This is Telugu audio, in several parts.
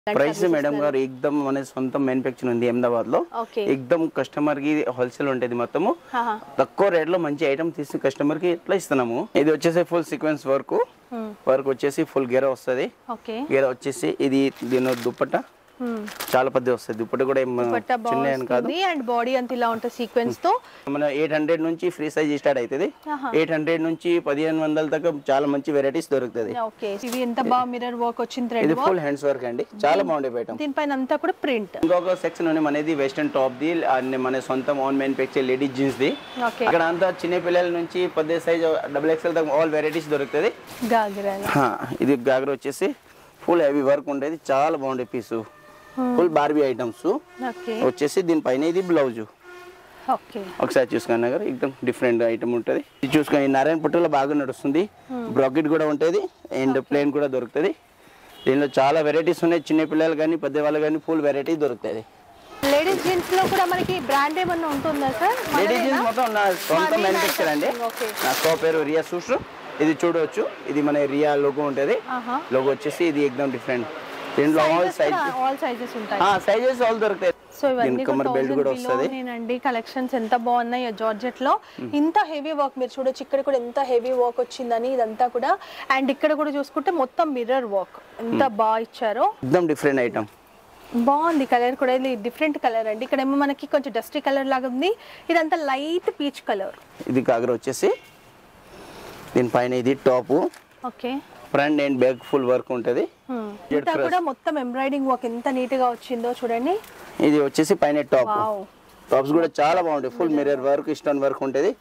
ప్రైస్ మేడం గారు ఎక్దమ్ మన సొంత మ్యానుఫ్యాక్చర్ ఉంది అహ్మదాబాద్ లో ఓకే ఎక్దమ్ కస్టమర్ కి హోల్సేల్ ఉంటుంది మొత్తము తక్కువ రేట్ లో మంచి ఐటమ్ తీసి కస్టమర్ కి ఎట్లా ఇస్తున్నాము ఇది వచ్చేసి ఫుల్ సీక్వెన్స్ వర్క్ వర్క్ వచ్చేసి ఫుల్ గెర వస్తుంది ఓకే గెర వచ్చేసి ఇది దీని దుప్పట్ట చాలా పెద్ద వస్తుంది దుప్పట్ట కూడా ఏం బట్ట చిన్న ఏం కాదు బాగుంది అండ్ బాడీ అంత ఇలా ఉంటుంది సీక్వెన్స్ తో మన ఎయిట్ హండ్రెడ్ నుంచి ఫ్రీ సైజ్ స్టార్ట్ అవుతుంది ఆహా. ఎయిట్ హండ్రెడ్ నుంచి పదిహేను వందల దాకా చాలా మంచి వెరైటీస్ దొరుకుతుంది ఓకే ఇది ఎంత బాగా మిర్రర్ వర్క్ వచ్చింది థ్రెడ్ ఇది ఫుల్ హ్యాండ్స్ వర్క్ అండి చాలా బాగుండే ఐటమ్ దీనిపైన అంతా కూడా ప్రింట్ ఇంకొక సెక్షన్ ఉంది మనది వెస్టర్న్ టాప్ ది అండ్ మన సొంతం ఆన్ మ్యానుఫ్యాక్చర్ లేడీస్ జీన్స్ ది ఓకే అక్కడ అంతా చిన్న పిల్లల నుంచి పెద్ద సైజ్ డబుల్ ఎక్స్ఎల్ దాకా ఆల్ వెరైటీస్ దొరుకుతుంది గాగ్రాలు హా, ఇది గాగర వచ్చేసి ఫుల్ హెవీ వర్క్ ఉండేది చాలా బాగుండే piece full Barbie items okay వచ్చేసి దీనిపైన ఇది బ్లౌజ్ ఓకే ఒకసారి చూసుకోండి గారు ఎక్దమ్ డిఫరెంట్ ఐటమ్ ఉంటుంది ఇది చూసుకొని నారాయణ పట్టులో బాగా నడుస్తుంది బ్రాకెట్ కూడా ఉంటుంది అండ్ ప్లేన్ కూడా దొరుకుతుంది దీనిలో చాలా వెరైటీస్ ఉన్నాయి చిన్న పిల్లలు కానీ పెద్దవాళ్ళు కానీ ఫుల్ వెరైటీ దొరుకుతుంది లేడీస్ జీన్స్ లో కూడా మనకి బ్రాండ్ ఏమన్నా ఉంటుందా సార్ లేడీస్ జీన్స్ మొత్తం నా సొంత మాది మ్యానుఫ్యాక్చర్ అండి ఓకే నా స్టోర్ పేరు రియా సూష్ ఇది చూడవచ్చు ఇది మన రియా లోగో ఉంటుంది ఆహా లోగో వచ్చేసి ఇది ఎక్దమ్ డిఫరెంట్ దీంట్లో ఆల్ సైజ్ ఆల్ సైజెస్ ఉంటాయి సైజెస్ ఆల్ దొరుకుతాయి సో ఇవన్నీ దీని కమర్ బెల్ట్ కూడా వస్తుంది నేనండి కలెక్షన్స్ ఎంత బాగున్నాయి జార్జెట్ లో ఇంత హెవీ వర్క్ మీరు చూడొచ్చు ఇక్కడ కూడా ఎంత హెవీ వర్క్ వచ్చిందని ఇదంతా కూడా అండ్ ఇక్కడ కూడా చూసుకుంటే మొత్తం మిర్రర్ వర్క్ ఎంత బాగా ఇచ్చారో ఎక్దమ్ డిఫరెంట్ ఐటమ్ బాగుంది కలర్ కూడా ఇది డిఫరెంట్ కలర్ అండి ఇక్కడేమో మనకి కొంచెం డస్టీ కలర్ లాగా ఉంది ఇదంతా లైట్ పీచ్ కలర్ ఇది కాగర వచ్చేసి దీనిపైన ఇది top okay front and back full work ఉంటుంది ఇంతా కూడా మొత్తం ఎంబ్రాయిడింగ్ వర్క్ ఎంత నీట్ గా వచ్చిందో చూడండి ఇది వచ్చేసి పైన టాప్ వావ్ టాప్స్ కూడా చాలా బాగుంటాయి full mirror work stone work ఉంటుంది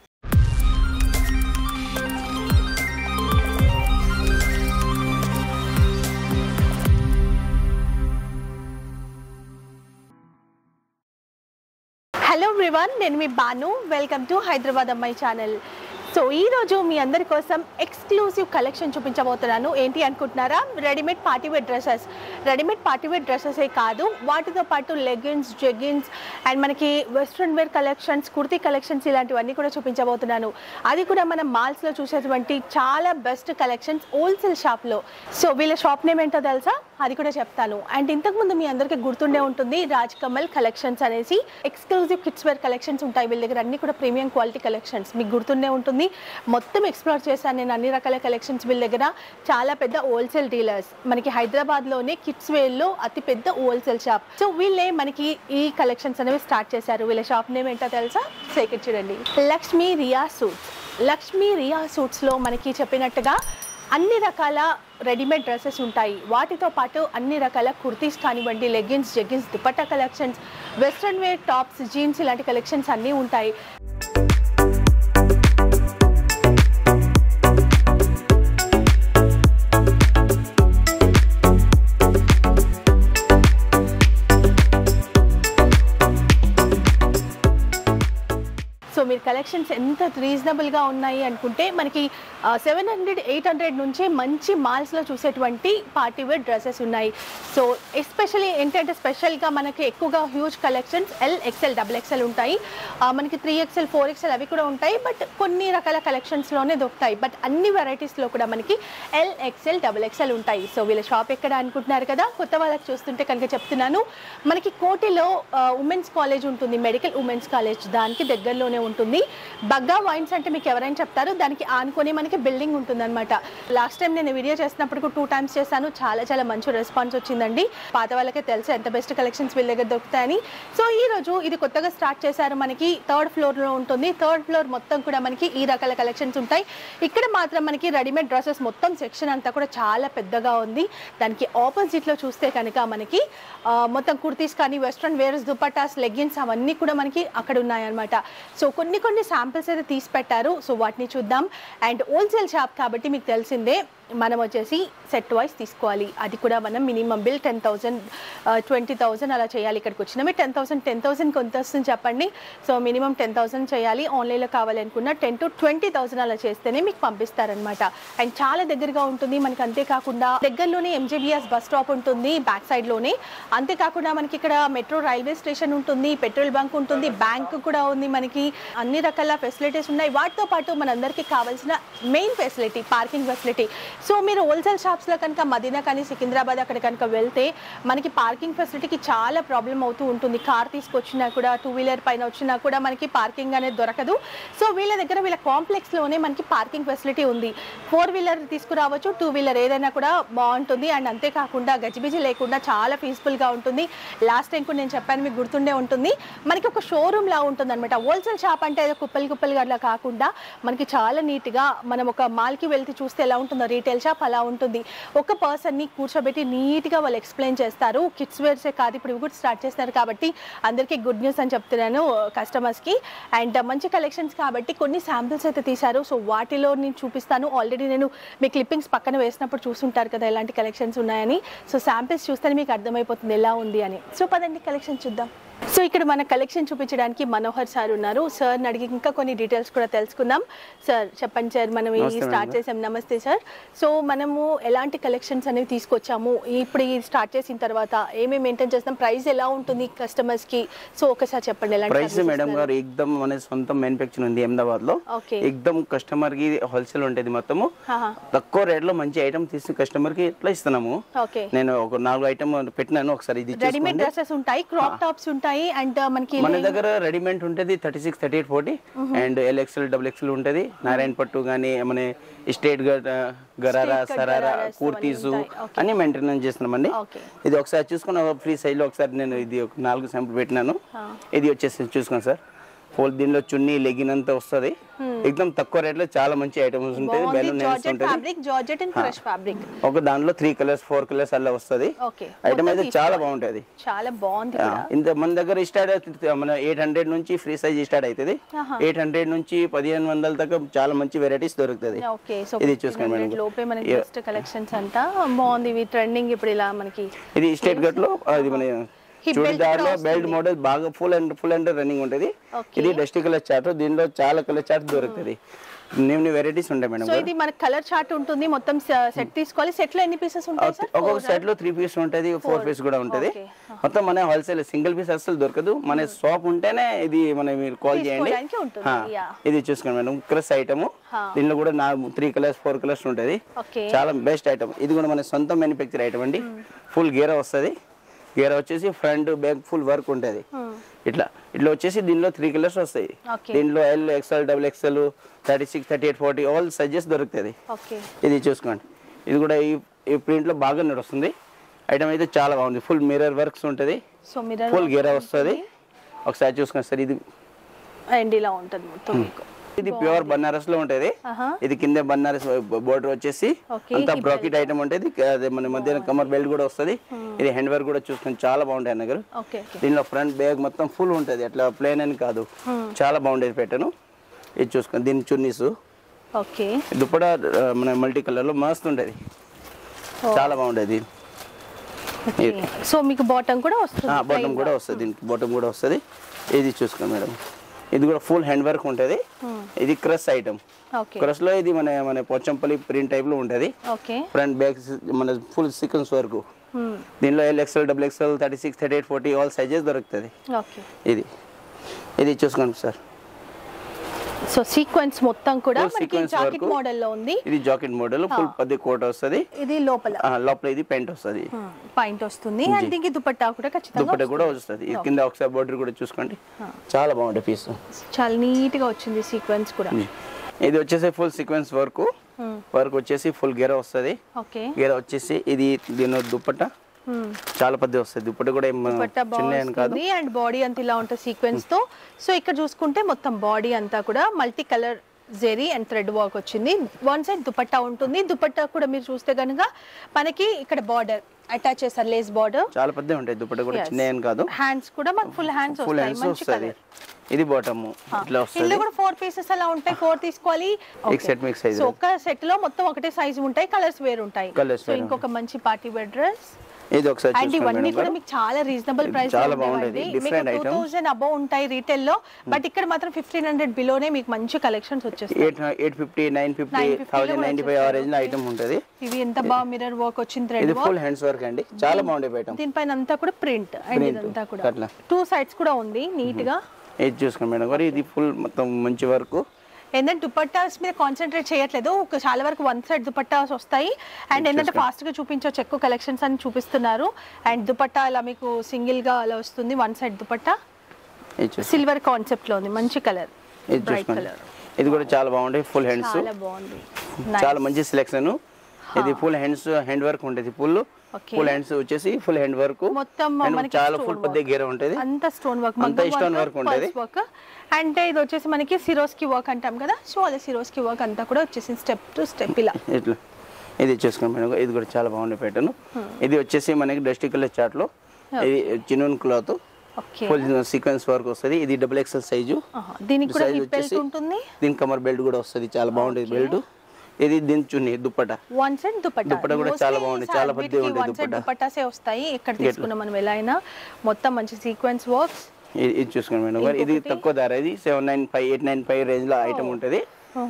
హలో ఎవ్రీవన్ నేను మీ బాను వెల్కమ్ టు హైదరాబాద్ అమ్మాయి ఛానల్ సో ఈ రోజు మీ అందరి కోసం ఎక్స్క్లూసివ్ కలెక్షన్ చూపించబోతున్నాను ఏంటి అనుకుంటున్నారా readymade party wear dresses readymade party wear డ్రెస్సెసే కాదు వాటితో పాటు లెగిన్స్ జెగిన్స్ అండ్ మనకి western wear collections kurti collections ఇలాంటివన్నీ కూడా చూపించబోతున్నాను అది కూడా మనం మాల్స్లో చూసేటువంటి చాలా బెస్ట్ కలెక్షన్స్ హోల్సేల్ షాప్లో సో వీళ్ళ షాప్ నేమ్ ఏంటో తెలుసా అది కూడా చెప్తాను అండ్ ఇంతకుముందు మీ అందరికీ గుర్తుండే ఉంటుంది రాజ్ కమల్ కలెక్షన్స్ అనేసి ఎక్స్క్లూజివ్ కిడ్స్ వేర్ కలెక్షన్స్ ఉంటాయి వీళ్ళ దగ్గర అన్ని కూడా ప్రీమియం క్వాలిటీ కలెక్షన్స్ మీకు గుర్తుండే ఉంటుంది మొత్తం ఎక్స్ప్లోర్ చేశాను నేను అన్ని రకాల కలెక్షన్స్ వీళ్ళ దగ్గర చాలా పెద్ద హోల్సేల్ డీలర్స్ మనకి హైదరాబాద్లోనే కిడ్స్ వేర్లో అతి పెద్ద హోల్సేల్ షాప్ సో వీళ్ళే మనకి ఈ కలెక్షన్స్ అనేవి స్టార్ట్ చేశారు వీళ్ళ షాప్ నేమ్ ఏంటో తెలుసా సో ఇక్కడ చూడండి లక్ష్మీ రియా సూట్స్ లక్ష్మీ రియా సూట్స్లో మనకి చెప్పినట్టుగా అన్ని రకాల రెడీమేడ్ డ్రెస్సెస్ ఉంటాయి వాటితో పాటు అన్ని రకాల కుర్తీస్ కానివ్వండి leggings jeggings dupatta collections western wear tops jeans ఇలాంటి కలెక్షన్స్ అన్నీ ఉంటాయి సో మీరు కలెక్షన్స్ ఎంత రీజనబుల్గా ఉన్నాయి అనుకుంటే మనకి సెవెన్ హండ్రెడ్ ఎయిట్ హండ్రెడ్ నుంచే మంచి మాల్స్లో చూసేటువంటి పార్టీ వేర్ డ్రెస్సెస్ ఉన్నాయి సో ఎస్పెషలీ ఏంటంటే స్పెషల్గా మనకి ఎక్కువగా huge collections L XL double XL ఉంటాయి ఆ, మనకి త్రీ ఎక్సెల్ ఫోర్ ఎక్సెల్ అవి కూడా ఉంటాయి బట్ కొన్ని రకాల కలెక్షన్స్లోనే దొరుకుతాయి బట్ అన్ని వెరైటీస్లో కూడా మనకి ఎల్ ఎక్సెల్ డబుల్ ఎక్సెల్ ఉంటాయి సో వీళ్ళ షాప్ ఎక్కడ అనుకుంటున్నారు కదా కొత్త వాళ్ళకి చూస్తుంటే కనుక చెప్తున్నాను మనకి కోటిలో ఉమెన్స్ కాలేజ్ ఉంటుంది మెడికల్ ఉమెన్స్ కాలేజ్ దానికి దగ్గరలోనే ఉంటుంది బగ్గా వైన్స్ అంటే మీకు ఎవరైనా చెప్తారు దానికి ఆనుకొని మనకి బిల్డింగ్ ఉంటుంది అనమాట లాస్ట్ టైం నేను వీడియో చేసినప్పుడు టూ టైమ్స్ చేశాను చాలా చాలా మంచి రెస్పాన్స్ వచ్చిందండి పాత వాళ్ళకే తెలుసు ఎంత బెస్ట్ కలెక్షన్స్ వీళ్ళ దగ్గర దొరుకుతాయని సో ఈ రోజు ఇది కొత్తగా స్టార్ట్ చేశారు మనకి థర్డ్ ఫ్లోర్ లో ఉంటుంది థర్డ్ ఫ్లోర్ మొత్తం కూడా మనకి ఈ రకాల కలెక్షన్స్ ఉంటాయి ఇక్కడ మాత్రం మనకి రెడీమేడ్ డ్రెస్సెస్ మొత్తం సెక్షన్ అంతా కూడా చాలా పెద్దగా ఉంది దానికి ఆపోజిట్ లో చూస్తే కనుక మనకి ఆ, మొత్తం కుర్తీస్ కానీ వెస్ట్రన్ వేర్స్ దుపట్టాస్ లెగ్గిన్స్ అవన్నీ కూడా మనకి అక్కడ ఉన్నాయన్నమాట సో కొన్ని కొన్ని శాంపిల్స్ అయితే తీసి పెట్టారు సో వాటిని చూద్దాం అండ్ హోల్సేల్ షాప్ కాబట్టి మీకు తెలిసిందే మనం వచ్చేసి సెట్ వైస్ తీసుకోవాలి అది కూడా మనం minimum bill ten thousand twenty thousand అలా చేయాలి ఇక్కడికి వచ్చినామే టెన్ థౌసండ్ టెన్ థౌసండ్ కొంత వస్తుంది చెప్పండి సో మినిమం టెన్ థౌసండ్ చేయాలి ఆన్లైన్లో కావాలనుకున్న టెన్ టు ట్వంటీ థౌసండ్ అలా చేస్తేనే మీకు పంపిస్తారనమాట అండ్ చాలా దగ్గరగా ఉంటుంది మనకి అంతేకాకుండా దగ్గరలోనే ఎంజేబిఎస్ బస్ స్టాప్ ఉంటుంది బ్యాక్ సైడ్లోనే అంతేకాకుండా మనకి ఇక్కడ మెట్రో రైల్వే స్టేషన్ ఉంటుంది పెట్రోల్ బంక్ ఉంటుంది బ్యాంక్ కూడా ఉంది మనకి అన్ని రకాల ఫెసిలిటీస్ ఉన్నాయి వాటితో పాటు మనందరికీ కావాల్సిన main facility parking facility so మీరు హోల్సేల్ షాప్స్లో కనుక మదీనా కానీ సికింద్రాబాద్ అక్కడ కనుక వెళ్తే మనకి పార్కింగ్ ఫెసిలిటీకి చాలా ప్రాబ్లం అవుతూ ఉంటుంది కార్ తీసుకొచ్చినా కూడా టూ వీలర్ పైన వచ్చినా కూడా మనకి పార్కింగ్ అనేది దొరకదు సో వీళ్ళ దగ్గర వీళ్ళ కాంప్లెక్స్లోనే మనకి పార్కింగ్ ఫెసిలిటీ ఉంది ఫోర్ వీలర్ తీసుకురావచ్చు టూ వీలర్ ఏదైనా కూడా బాగుంటుంది అండ్ అంతేకాకుండా గజిబిజి లేకుండా చాలా పీస్ఫుల్గా ఉంటుంది లాస్ట్ టైం కూడా నేను చెప్పాను మీకు గుర్తుండే ఉంటుంది మనకి ఒక షోరూమ్ లా ఉంటుంది అనమాట హోల్సేల్ షాప్ అంటే ఏదో కుప్పలు కుప్పలుగా అట్లా కాకుండా మనకి చాలా నీట్గా మనం ఒక మాల్కి వెళ్తే చూస్తే ఎలా ఉంటుందో రీటైల్ షాప్ అలా ఉంటుంది ఒక పర్సన్ని కూర్చోబెట్టి నీట్గా వాళ్ళు ఎక్స్ప్లెయిన్ చేస్తారు కిడ్స్ వేర్సే కాదు ఇప్పుడు ఇవి కూడా స్టార్ట్ చేస్తారు కాబట్టి అందరికీ గుడ్ న్యూస్ అని చెప్తున్నాను కస్టమర్స్కి అండ్ మంచి కలెక్షన్స్ కాబట్టి కొన్ని శాంపిల్స్ అయితే తీశారు సో వాటిలో నేను చూపిస్తాను ఆల్రెడీ నేను మీ క్లిప్పింగ్స్ పక్కన వేసినప్పుడు చూసుంటారు కదా ఎలాంటి కలెక్షన్స్ ఉన్నాయని సో శాంపిల్స్ చూస్తేనే మీకు అర్థమైపోతుంది ఎలా ఉంది అని సో పదండి కలెక్షన్ చూద్దాం సో ఇక్కడ మన కలెక్షన్ చూపించడానికి మనోహర్ సార్ ఉన్నారు సార్ అడిగి ఇంకా కొన్ని డీటెయిల్స్ కూడా తెలుసుకుందాం సార్ చెప్పండి సార్ మనం ఈ నమస్తే స్టార్ట్ మేడం. చేసాం నమస్తే సార్ సో మనము ఎలాంటి కలెక్షన్స్ అనేవి తీసుకొచ్చాము ఇప్పుడు ఈ స్టార్ట్ చేసిన తర్వాత ఏమేమి మెయింటైన్ చేస్తాం ప్రైస్ ఎలా ఉంటుంది కస్టమర్స్ కి సో ఒకసారి చెప్పండి ఎలాంటి ప్రైస్ services మేడం ఇస్తున్నారు? గారు ఎక్దమ్ మన సొంత మ్యానుఫ్యాక్చర్ ఉంది అహ్మదాబాద్ లో ఓకే ఎక్దమ్ కస్టమర్ కి హోల్సేల్ ఉంటుంది మొత్తము ఆహా. తక్కువ రేట్ లో మంచి ఐటమ్ తీసి కస్టమర్ కి ఎట్లా ఇస్తున్నాము ఓకే నేను ఒక నాలుగు ఐటమ్ పెట్టినాను ఒకసారి ఇది రెడీమేడ్ చూసుకోండి డ్రెస్సెస్ ఉంటాయి క్రాప్ టాప్స్ ఉంటాయి అండ్ మనకి మన దగ్గర రెడీమేడ్ ఉంటుంది thirty six thirty eight forty and L XL double XL ఉంటుంది నారాయణ పట్టు కానీ మన state gharara Straight cut sharara gararas kurtis అవన్నీ ఉంటాయి. Okay. అన్ని మెయింటెనెన్స్ చేస్తున్నామండి ఓకే ఇది ఒకసారి చూసుకుని ఫ్రీ సైజ్ లో ఒకసారి నేను ఇది ఒక నాలుగు శాంపుల్ పెట్టినాను ఇది వచ్చేసి చూసుకోండి సార్ ఫుల్ దీనిలో చున్నీ లెగిన్ అంతా వస్తుంది ఎక్దమ్ తక్కువ రేట్ లో చాలా మంచి ఐటమ్స్ ఉంటాయి బాగుంది బెలూన్ జార్జెట్ ఉంటుంది fabric georgette and crush fabric ఒక దానిలో త్రీ కలర్స్ ఫోర్ కలర్స్ అలా వస్తుంది ఓకే ఐటమ్ అయితే చాలా బాగుంటుంది చాలా బాగుంది ఆ, కూడా ఇంత మన దగ్గర స్టార్ట్ అవుతుంది మన ఎయిట్ హండ్రెడ్ నుంచి ఫ్రీ సైజ్ స్టార్ట్ అవుతుంది ఆహా. ఎయిట్ హండ్రెడ్ నుంచి పదిహేను వందల దాకా చాలా మంచి వెరైటీస్ దొరుకుతుంది ఓకే సో ఇది చూసుకోండి మేడం. లోపే మనకి బెస్ట్ కలెక్షన్స్ అంతా బాగుంది ఇవి ట్రెండింగ్ ఇప్పుడు ఇలా మనకి ఇది స్టేట్ గట్ లో అది మన Hip belt చూడిదార్ లో కూడా బెల్ట్ మోడల్ బాగా full and full and running ఉంటుంది Okay. ఇది డస్టీ కలర్ చార్ట్ దీనిలో చాలా కలర్ చార్ట్ దొరుకుతుంది న్యూ న్యూ వెరైటీస్ ఉంటాయి మేడం సో ఇది మనకి కలర్ చార్ట్ ఉంటుంది మొత్తం సెట్ తీసుకోవాలి సెట్ లో ఎన్ని పీసెస్ ఉంటాయి సార్ ఒక్కొక్క సెట్ లో త్రీ పీస్ ఉంటుంది ఫోర్ పీస్ కూడా ఉంటుంది Okay. మొత్తం మన హోల్సేల్ సింగిల్ పీస్ అసలు దొరకదు మన షాప్ ఉంటేనే ఇది మన మీరు కాల్ చేయండి తీసుకోవడానికి ఉంటుంది, ఆ, yeah. ఇది చూసుకోండి మేడం క్రస్ ఐటమ్ హా. దీనిలో కూడా నా త్రీ కలర్స్ ఫోర్ కలర్స్ ఉంటుంది ఓకే చాలా బెస్ట్ ఐటమ్ ఇది కూడా మన సొంత మ్యానుఫ్యాక్చర్ ఐటమ్ అండి ఫుల్ గేరా వస్తుంది గేరా వచ్చేసి ఫ్రంట్ బ్యాక్ ఫుల్ వర్క్ ఉంటుంది ఇట్లా ఇట్లా వచ్చేసి దీనిలో త్రీ కలర్స్ వస్తాయి ఓకే దీనిలో L XL double XL thirty six thirty eight forty all sizes దొరుకుతుంది ఓకే ఇది చూసుకోండి ఇది కూడా ఈ ఈ ప్రింట్లో బాగా నడుస్తుంది ఐటమ్ అయితే చాలా బాగుంది ఫుల్ మిర్రర్ వర్క్స్ ఉంటుంది సో మిర్రర్ ఫుల్ గేరా వస్తుంది ఒకసారి చూసుకోండి సార్ ఇది అండ్ ఇలా ఉంటుంది మొత్తం మీకు ఇది ప్యూర్ బనారస్ లో ఉంటుంది ఆహా. ఇది కింద బనారస్ బోర్డర్ వచ్చేసి Okay, అంతా hip బ్రాకెట్ ఐటమ్ ఉంటుంది అదే మన మధ్యన కమర్ బెల్ట్ కూడా వస్తుంది ఇది హ్యాండ్ వర్క్ కూడా చూసుకొని చాలా బాగుంటాయి అన్న గారు ఓకే ఓకే దీనిలో ఫ్రంట్ బ్యాగ్ మొత్తం ఫుల్ ఉంటుంది అట్లా ప్లేన్ అని కాదు చాలా బాగుండేది పెట్టాను ఇది చూసుకోండి దీని చున్నీస్ ఓకే దుప్పట ఆ, మన మల్టీ కలర్ లో మస్తు ఉంటుంది చాలా బాగుండేది సో మీకు బాటమ్ కూడా వస్తుంది బాటమ్ కూడా వస్తుంది దీనికి బాటమ్ కూడా వస్తుంది ఇది చూసుకోండి మేడం ఇది కూడా ఫుల్ హ్యాండ్ వర్క్ ఉంటుంది ఇది క్రస్ ఐటమ్ ఓకే క్రస్ లో ఇది మన మన పోచంపల్లి ప్రింట్ టైప్ లో ఉంటుంది ఓకే ఫ్రంట్ బ్యాక్ మన ఫుల్ సీక్వెన్స్ వరకు దీనిలో L XL double XL thirty six thirty eight forty all sizes దొరుకుతుంది ఓకే ఇది ఇది చూసుకోండి సార్ సో సీక్వెన్స్ మొత్తం కూడా Full మనకి sequence జాకెట్ వరకు. మోడల్ లో ఉంది ఇది జాకెట్ మోడల్ ఫుల్ పది కోట్ వస్తుంది ఇది లోపల లోపల ఇది పెయింట్ వస్తుంది పాయింట్ వస్తుంది అండ్ దీనికి దుపట్టా కూడా ఖచ్చితంగా దుప్పట కూడా వస్తుంది ఇది కింద ఒకసారి బార్డర్ కూడా చూసుకోండి చాలా బాగుంటుంది పీస్ చాలా నీట్ గా వచ్చింది సీక్వెన్స్ కూడా ఇది వచ్చేసి ఫుల్ సీక్వెన్స్ వర్క్ వర్క్ వచ్చేసి ఫుల్ గెర వస్తుంది ఓకే గెర వచ్చేసి ఇది దీని దుప్పట చాలా పెద్ద వస్తుంది దుప్పట కూడా ఏం దుపట్టా చిన్న ఏం కాదు బాగుంది అండ్ బాడీ అంతా ఇలా ఉంటుంది సీక్వెన్స్ తో సో ఇక్కడ చూసుకుంటే మొత్తం బాడీ అంతా కూడా మల్టీ కలర్ జెరీ అండ్ థ్రెడ్ వర్క్ వచ్చింది వన్ సైడ్ దుపట్టా ఉంటుంది దుపట్టా కూడా మీరు చూస్తే కనుక మనకి ఇక్కడ బార్డర్ అటాచ్ చేస్తారు లేస్ బార్డర్ చాలా పెద్ద ఉంటాయి దుప్పట కూడా Yes. చిన్న ఏం కాదు హ్యాండ్స్ కూడా మనకు ఫుల్ హ్యాండ్స్ ఫుల్ వస్తాయి హ్యాండ్స్ మంచి వస్తుంది కలర్ ఇది బాటమ్ ఇట్లా ఇందులో వస్తుంది కూడా ఫోర్ పీసెస్ అలా ఉంటాయి ఫోర్ తీసుకోవాలి Mix set, mix size. So ఒక సెట్ లో మొత్తం ఒకటే సైజ్ ఉంటాయి కలర్స్ వేరు ఉంటాయి Colours సో వేరు ఇంకొక మంచి పార్టీ వేర్ డ్రెస్ ఇది ఒకసారి అండ్ చూసుకోండి ఇవన్నీ మేడం కూడా గారు. మీకు చాలా రీజనబుల్ ఇది ప్రైస్ చాలా బాగుండేది. Different మీకు టూ item. థౌసండ్ అబౌవ్ ఉంటాయి రీటైల్ లో బట్ ఇక్కడ మాత్రం ఫిఫ్టీన్ హండ్రెడ్ బిలోనే మీకు మంచి కలెక్షన్స్ వచ్చేస్తాయి eight eight fifty nine fifty 950 thousand కూడా నైన్టీ ఫైవ్ వచ్చేస్తాయి. ఆరేంజ్ లో ఐటమ్ ఉంటుంది ఇవి ఎంత బాగా మిర్రర్ వర్క్ వచ్చింది థ్రెడ్ ఇది వర్క్ ఫుల్ హ్యాండ్స్ వర్క్ అండి చాలా బాగుండే ఐటమ్ దీనిపైన అంతా కూడా ప్రింట్ అండ్ Print. ఇదంతా కూడా అట్లా. టూ సైడ్స్ కూడా ఉంది నీట్ గా ఇది చూసుకోండి మేడం గారు ఇది ఫుల్ మొత్తం మంచి వర్క్ ఏంటంటే దుపట్టాస్ మీద కాన్సన్ట్రేట్ చేయట్లేదు ఒక చాలా వరకు వన్ సైడ్ దుపట్టాస్ వస్తాయి అండ్ ఏంటంటే ఫాస్ట్ గా చూపించవచ్చు ఎక్కువ కలెక్షన్స్ అని చూపిస్తున్నారు అండ్ దుపట్టా ఇలా మీకు సింగిల్ గా అలా వస్తుంది వన్ సైడ్ దుపట్టా ఇది చూసుకోండి సిల్వర్ కాన్సెప్ట్ లో ఉంది మంచి కలర్ ఇది బ్రైట్ చూసుకోండి కలర్ ఇది కూడా చాలా బాగుంటాయి ఫుల్ హ్యాండ్స్ చాలా బాగుంది చాలా మంచి సెలెక్షన్ ఇది ఫుల్ హ్యాండ్స్ హ్యాండ్ వర్క్ ఉంటుంది ఫుల్ Okay. ఫుల్ హ్యాండ్స్ వచ్చేసి ఫుల్ హ్యాండ్ వర్క్ మొత్తం మనకి చాలా stone ఫుల్ work. పెద్ద గేర ఉంటుంది అంత స్టోన్ వర్క్ అంతా stone work ఉంటది. వర్క్ అంటే ఇది వచ్చేసి మనకి సిరోస్కి వర్క్ అంటాం కదా సో అదే సిరోస్కి వర్క్ అంతా కూడా వచ్చేసింది స్టెప్ టు స్టెప్ ఇలా ఇట్లా ఇది చూసుకోండి మేడం ఇది కూడా చాలా బాగుండే ప్యాటర్న్ ఇది వచ్చేసి మనకి డస్టీ కలర్ చాట్ లో ఇది chinon cloth okay full sequence work వస్తుంది ఇది డబుల్ ఎక్సెల్ సైజు దీనికి కూడా సైజ్ హిప్ బెల్ట్ ఉంటుంది దీని కమర్ బెల్ట్ కూడా వస్తుంది చాలా బాగుంటుంది బెల్ట్ ఇది దీని చున్నీ దుప్పట వన్ సెట్ దుపట్టా దుపట్టా కూడా చాలా బాగుంది, చాలా పెద్దగా ఉంటుంది వన్ సెట్ దుపట్టా. దుపట్టాసే వస్తాయి ఎక్కడ తీసుకున్నాం మనం ఎలా అయినా మొత్తం మంచి సీక్వెన్స్ వర్క్స్ ఇది ఇది చూసుకోండి మేడం గారు ఇది తక్కువ ధర ఇది seven nine five eight nine five range లో ఐటమ్ ఉంటుంది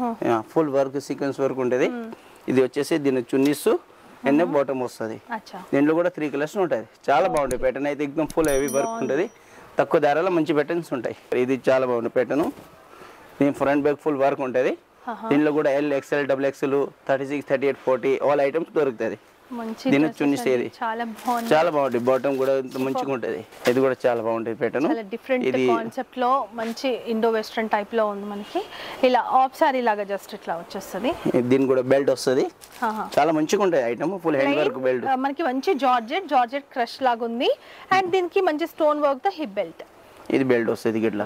ఫుల్ వర్క్ సీక్వెన్స్ వర్క్ ఉంటుంది ఇది వచ్చేసి దీని చున్నీస్ ఎన్నో బాటమ్ వస్తుంది అచ్చా దీంట్లో కూడా త్రీ కలర్స్ ఉంటుంది చాలా బాగుంటాయి ప్యాటర్న్ అయితే ఎక్దమ్ ఫుల్ హెవీ వర్క్ ఉంటుంది తక్కువ ధరలో మంచి ప్యాటర్న్స్ ఉంటాయి ఇది చాలా బాగుంది ప్యాటర్న్ దీని ఫ్రంట్ బ్యాక్ ఫుల్ వర్క్ ఉంటుంది దీనిలో కూడా L XL double XL thirty six thirty eight forty all items దొరుకుతుంది మంచి దీని dresses చున్నీ అండి. సేది. చాలా బాగుంది చాలా బాగుంటుంది బాటమ్ కూడా ఇంత మంచిగా ఉంటుంది ఇది కూడా చాలా బాగుంటుంది ప్యాటర్న్ చాలా డిఫరెంట్ ఇది కాన్సెప్ట్ లో మంచి ఇండో వెస్ట్రన్ టైప్ లో ఉంది మనకి ఇలా ఆఫ్ సారీ లాగా జస్ట్ ఇట్లా వచ్చేస్తుంది దీని కూడా బెల్ట్ వస్తుంది చాలా మంచిగా ఉంటుంది item full hand work belt ఆ, మనకి మంచి జార్జెట్ జార్జెట్ క్రష్ లాగా ఉంది అండ్ దీనికి మంచి స్టోన్ వర్క్ తో హిప్ బెల్ట్ ఇది బెల్ట్ వస్తుంది గిట్లా